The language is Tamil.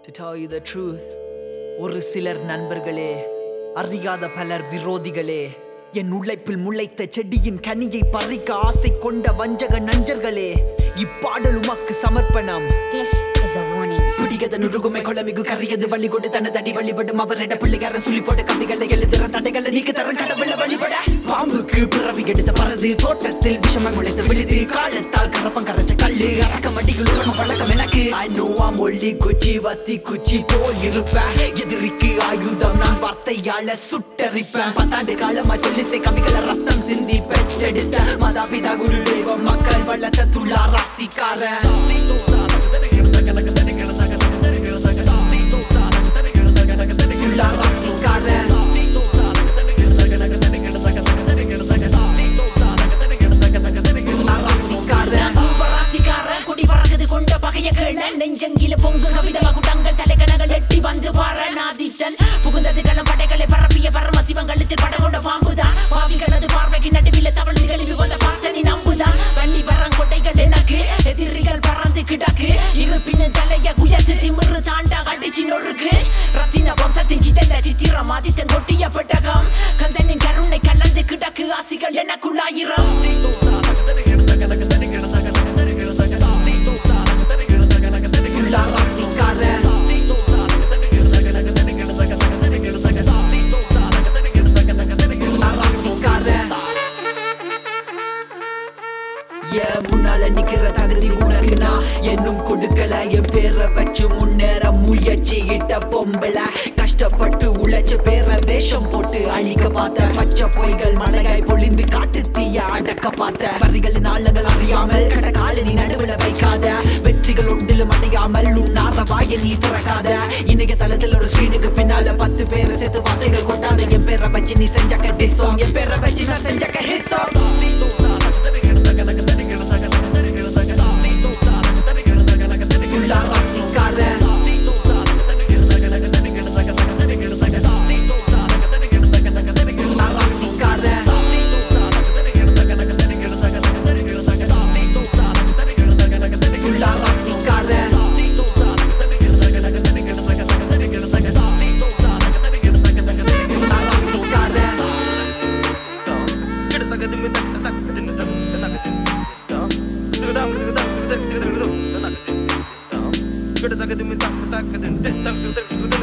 To tell you the truth, ஒரு சிலர் நண்பர்களே அறியாத பலர் விரோதிகளே என் உழைப்பில் முளைத்த செடியின் கனியை பறிக்க ஆசை கொண்ட வஞ்சக நஞ்சர்களே இப்பாடல் உமக்கு சமர்ப்பணம் This is a warning. பிடிகத நுருகுமை கொளமிகு கரியது வழி கொண்டு தனதடி வழிபடும் அவரிட பிள்ளைகார சுழி போட்டு கவிகளை எழுதுற தடைகளை நீக்க தர கடவுள வழிபட பாம்புக்கு பிறவி எடுத்த பறது தோட்டத்தில் விஷமம் முளைத்து விழுது காலத்தால் கரப்பம் கரைச்ச கல்லு அரக்கம் அடிகள் உலகம் வழக்கம் எனக்கு I know I'm ஒல்லி குச்சி வத்தி குச்சி போல் இருப்பேன் எதிரிக்கு ஆயுதம் நான் வார்த்தையால சுட்டரிப்பேன் பத்தாண்டு காலமா சொல்லி சே கவிகளை ரத்தம் சிந்தி பெற்றெடுத்த மாதா பிதா குரு தெய்வம் மக்கள் வளர்த்த துள்ளா ராசிக்காரன் துள்ளா ராசிக்காரன் துள்ளா ராசிக்காரன் ராசிக்காரன் குடி பறக்குது கொண்ட பகைய கேள நெஞ்சங்கில பொங்கு கவித மகுடங்கள் தலைக்கணங்கள் எட்டி வந்து பாரநாதித்தன் புகுந்தது களம் படைகளை பரப்பிய பரம சிவன் கழுத்தில் படம் கொண்ட பாம்புதான் பாவிகளது பார்வைக்கு நடுவில் தவழ்ந்து கழுவி வந்த பார்த்தனி நம்புதான் வள்ளி பரங்கொட்டைகள் எனக்கு எதிரிகள் பறந்து கிடக்கு இருப்பினும் தலைய குயத்து திமிரு தாண்டா அடிச்சு நொறுக்கு ரத்தின வம்சத்தின் ஜிதல சித்திரம் ஆதித்தன் கொட்டிய பெட்டகம் கந்தனின் கருணை கலந்து கிடக்கு ஆசிகள் எனக்குள்ளாயிரம் துள்ளா ராசிக்காரன் துள்ளா ராசிக்காரன் என் முன்னால நிக்கிற தகுதி உனக்கு நான் என்னும் கொடுக்கல என் பேரை வச்சு முன்னேற முயற்சி இட்ட பொம்பள கஷ்டப்பட்டு உழைச்ச பேரை வேஷம் போட்டு அழிக்க பார்த்த பச்சை பொய்கள் மலையாய் பொழிந்து காட்டு தீய அடக்க பார்த்த வரிகளின் ஆழங்கள் அறியாமல் கட காலனி நடுவுல வைக்காத வெற்றிகள் ஒன்றிலும் அடையாமல் உன் நார வாயை நீ திறக்காத இணைய தளத்தில் ஒரு ஸ்கிரீனுக்கு பின்னால பத்து பேரை சேர்த்து வார்த்தைகள் கொண்டாத என் பேரை வச்சு நீ செஞ்சக்க டிசோம் என் பேரை வச்சு நான் செஞ்சக்க ஹிட் சாங் துள்ளா ராசிக்காரன் துள்ளா ராசிக்காரன் துள்ளா ராசிக்காரன் துள்ளா ராசிக்காரன் Good